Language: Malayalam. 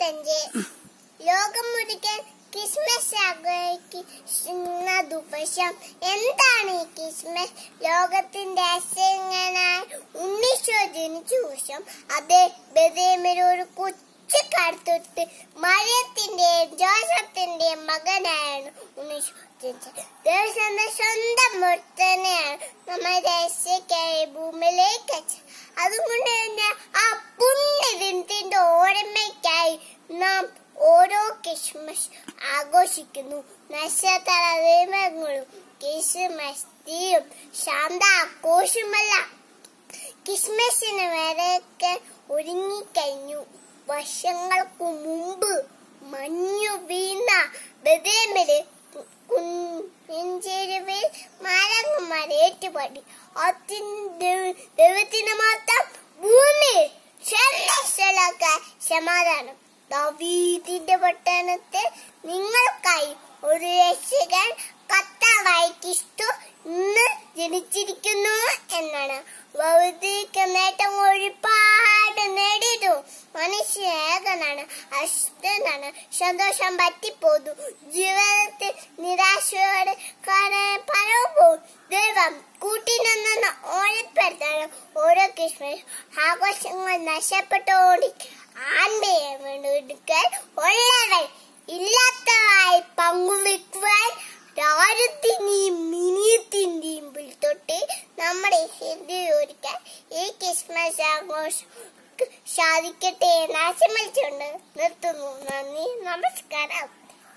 ഇരുപത്തഞ്ച് ലോകം മുഴുവൻ ക്രിസ്മസ് ആഘോഷിക്കുന്ന ദിവസം എന്താണ് ഈ ക്രിസ്മസ് ലോകത്തിന്റെ അസങ്ങനായ ഉണ്ണീശോ ജനിച്ച ദിവസം അത് ബദേമിൽ ഒരു കൊച്ചു കടുത്തൊട്ട് മഴയത്തിന്റെയും ജോസഫത്തിന്റെയും മകനായാണ് ഉണ്ണീശോ ജനിച്ചത് ദേവസ്വന്റെ സ്വന്തം മുത്തനെയാണ് നമ്മൾ രക്ഷയ്ക്കായി ഭൂമിയിലേക്ക് അയച്ചത് അതുകൊണ്ട് തന്നെ ആ പുണ്യദിനത്തിന്റെ ഓർമ്മയ്ക്കായി നാം ഓരോ ക്രിസ്മസ് ആഘോഷിക്കുന്നു നക്ഷത്ര ദൈവങ്ങളും ക്രിസ്മസ് തീയും ശാന്ത ആഘോഷമല്ല ക്രിസ്മസിന് വരെയൊക്കെ ഒരുങ്ങിക്കഴിഞ്ഞു വർഷങ്ങൾക്ക് മുമ്പ് മഞ്ഞു വീണ ബദേമില് കുഞ്ചേരുവിൽ മരങ്ങന്മാർ ഏറ്റുപാടി അതിന്റെ ദൈവത്തിന് മാത്രം ഭൂമിയിൽ സന്ദേശലാക്കാൻ സമാധാനം ദാവീദിന്റെ പട്ടണത്തിൽ നിങ്ങൾക്കായി ഒരു രക്ഷകൻ കത്താവായി ക്രിസ്തു ഇന്ന് ജനിച്ചിരിക്കുന്നു എന്നാണ് ഭൗതിക നേട്ടം ഒരുപാട് നേടിയിട്ടു മനുഷ്യ ഏകനാണ് അഷ്ടനാണ് സന്തോഷം പറ്റിപ്പോതു ജീവിതത്തിൽ നിരാശയോടെ കാണാൻ പലവും ദൈവം കൂട്ടിനിന്ന് ഓരപ്പെടുത്താണ് ഓരോ ക്രിസ്മസ് ആഘോഷങ്ങൾ നഷ്ടപ്പെട്ടോടി ആൺമയെ വീണ്ടെടുക്കാൻ ഉള്ളവൻ ഇല്ലാത്തതായി പങ്കുവെക്കുവാൻ രാജ്യത്തിന്റെയും മിനിയത്തിന്റെയും തൊട്ട് നമ്മുടെ ഹിന്ദു ഒരുക്കാൻ ഈ ക്രിസ്മസ് ആഘോഷം സാധിക്കട്ടെ എന്ന് ആശംസിച്ചുകൊണ്ട് നിർത്തുന്നു നന്ദി നമസ്കാരം